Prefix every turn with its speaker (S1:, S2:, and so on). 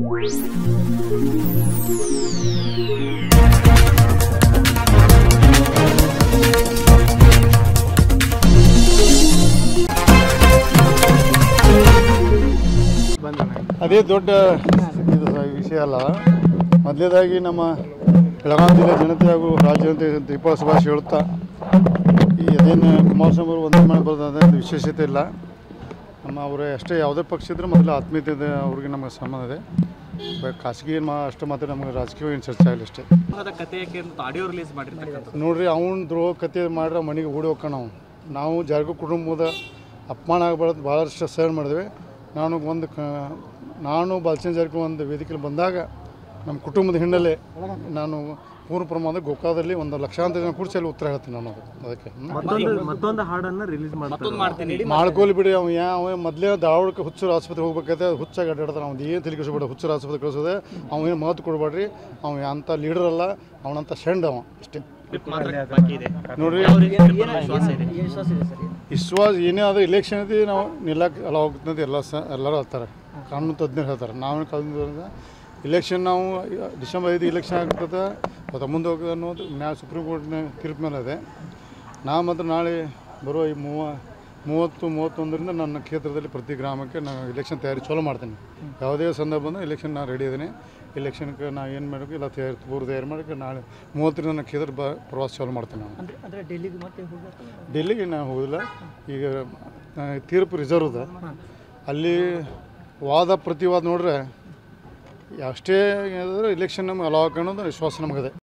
S1: ಅದೇ ದೊಡ್ಡ ಇದು ವಿಷಯ ಅಲ್ಲ ಮೊದಲೇದಾಗಿ ನಮ್ಮ ಬೆಳಗಾವಿ ಜಿಲ್ಲೆ ಜನತೆ ಹಾಗೂ ರಾಜ್ಯ ಜನತೆ ದೀಪಾವಳಿ ಶುಭಾಶಯ ಹೇಳುತ್ತಾ ಈ ಅದೇನು ಕುಮಾರಸ್ವಾಮಿ ಅವರು ಒಂದೇ ಮಾಡಿ ಬರೋದಾದ್ರೆ ಅದು ವಿಶೇಷತೆ ಇಲ್ಲ ನಮ್ಮ ಅವರ ಅಷ್ಟೇ ಯಾವುದೇ ಪಕ್ಷ ಇದ್ರೂ ಮೊದಲು ಆತ್ಮೀಯತೆ ಇದೆ ಅವ್ರಿಗೆ ನಮಗೆ ಸಂಬಂಧ ಇದೆ ಬ- ಖಾಸಗಿ ಏನು ಮಾ ಅಷ್ಟು ಮಾತ್ರ ನಮಗೆ ರಾಜಕೀಯ ಏನು ಚರ್ಚೆ ಆಗಲಿ ಅಷ್ಟೇ
S2: ಅದ ಕಥೆಯಕ್ಕೆ ಅಂತ ಆಡಿಯೋ ರಿಲೀಸ್ ಮಾಡಿರ್ತಕ್ಕಂಥದ್ದು
S1: ನೋಡ್ರಿ ಅವ್ನ ದ್ರೋಹ ಕತೆ ಮಾಡ್ರೆ ಮನೆಗೆ ಓಡಿ ಹೋಗ್ಕ ನಾವು ನಾವು ಜಾರಗು ಕುಟುಂಬದ ಅಪಮಾನ ಆಗಬಾರ್ದು ಭಾಳಷ್ಟು ಸಹನ ಮಾಡಿದ್ವಿ ನಾನು ಒಂದು ಕ ನಾನು ಬಾಲಚಂದ್ರ ಜಾರಕಿಹೊಳಿ ಒಂದು ವೇದಿಕೆಯಲ್ಲಿ ಬಂದಾಗ ನಮ್ಮ ಕುಟುಂಬದ ಹಿನ್ನೆಲೆ ನಾನು ಪೂರ್ಣ ಪ್ರಮಾಣದ ಗೋಕಾದಲ್ಲಿ ಒಂದು ಲಕ್ಷಾಂತರ ಜನ ಕೂಡಿಸಿ ಅಲ್ಲಿ ಉತ್ತರ ಹೇಳ್ತೀನಿ ನಾನು ಅದು- ಅದಕ್ಕೆ ಹ್ಮ್.
S3: ಮತ್ತೊಂದು ಮತ್ತೊಂದು ಹಾಡನ್ನ ರಿಲೀಸ್ ಮಾಡ್ತಾರೆ
S2: ಮತ್ತೊಂದು ಮಾಡ್ತೀನಿ
S1: ಮಾಡ್ಕೋಲಿ ಬಿಡಿ ಅವ ಯಾ ಅವ ಮೊದಲೇ ಧಾರವಾಡಕ್ಕೆ ಹುಚ್ಚರ ಆಸ್ಪತ್ರೆ ಹೋಗ್ಬೇಕಾದ್ರೆ ಹುಚ್ಚಾಗಿ ಅಡ್ಡಾಡ್ತಾನೆ ಅವ್ನು ಏನು ತಲೆ ಕೆಡಿಸ್ಬೇಡ ಹುಚ್ಚರ ಆಸ್ಪತ್ರೆ ಕಳಿಸೋದೆ ಅವ ಏನು ಮಹತ್ವ ಕೊಡಬೇಡ್ರಿ ಅವ ಅಂಥ ಲೀಡರ್ ಅಲ್ಲ ಅವನಂತ ಶೆಂಡ್ ಅವ ಅಷ್ಟೇ
S2: ಕ್ಲಿಪ್ ಮಾತ್ರ ಬಾಕಿ ಇದೆ
S1: ನೋಡ್ರಿ
S2: ಯಾವ ರೀತಿ clip ಅಲ್ಲಿ ವಿಶ್ವಾಸ ಇದೆ
S1: ವಿಶ್ವಾಸ ಏನೇ ಆದರೂ ಇಲೆಕ್ಷನ್ ಐತಿ ನಾವು ನಿಲ್ಲಕ್ಕೆ ಅಲ್ಲ ಹೋಗ್ತದೆ ಎಲ್ಲ ಸ ಎಲ್ಲರೂ ಹೇಳ್ತಾರೆ ಕಾನೂನು ತಜ್ಞರು ಹೇಳ್ತಾರೆ ನಾವು ಕಾನೂನು ಇಲೆಕ್ಷನ್ ನಾವು ಡಿಸೆಂಬರ್ ಐದು ಇಲೆಕ್ಷನ್ ಆಗ್ತದೆ ಮತ್ತು ಮುಂದೆ ಹೋಗೋದು ಅನ್ನೋದು ನ್ಯಾಯ ಸುಪ್ರೀಂ ಕೋರ್ಟ್ನ ತೀರ್ಪು ಮೇಲೆ ಇದೆ ನಾ ಮಾತ್ರ ನಾಳೆ ಬರೋ ಈ ಮೂವ ಮೂವತ್ತು ಮೂವತ್ತೊಂದರಿಂದ ನನ್ನ ಕ್ಷೇತ್ರದಲ್ಲಿ ಪ್ರತಿ ಗ್ರಾಮಕ್ಕೆ ನಾನು ಇಲೆಕ್ಷನ್ ತಯಾರಿ ಚಲೋ ಮಾಡ್ತೀನಿ ಯಾವುದೇ ಸಂದರ್ಭ ಬಂದರೆ ಇಲೆಕ್ಷನ್ ನಾನು ರೆಡಿ ಇದ್ದೀನಿ ಇಲೆಕ್ಷನ್ಗೆ ನಾ ಏನು ಮಾಡಬೇಕು ಇಲ್ಲ ತಯಾರಿ ಪೂರ್ವ ತಯಾರಿ ಮಾಡೋಕ್ಕೆ ನಾಳೆ ಮೂವತ್ತರಿಂದ ನನ್ನ ಕ್ಷೇತ್ರ ಬ ಪ್ರವಾಸ ಚಾಲೂ ಮಾಡ್ತೀನಿ ನಾನು
S4: ಅಂದರೆ ಡೆಲ್ಲಿಗೆ ಮತ್ತೆ ಹೋಗ್ಬೇಕು
S1: ಡೆಲ್ಲಿಗೆ ನಾನು ಹೋಗಿಲ್ಲ ಈಗ ಆ, ತೀರ್ಪು ರಿಸರ್ವ್ ಇದೆ ಅಲ್ಲಿ ವಾದ ಪ್ರತಿವಾದ ನೋಡ್ರೆ ಅಷ್ಟೇ ಏನಾದರೂ ಇಲೆಕ್ಷನ್ ನಮ್ಗೆ ಅಲಾವ್ ಅನ್ನೋದು ವಿಶ್ವಾಸ ನಮಗಿದೆ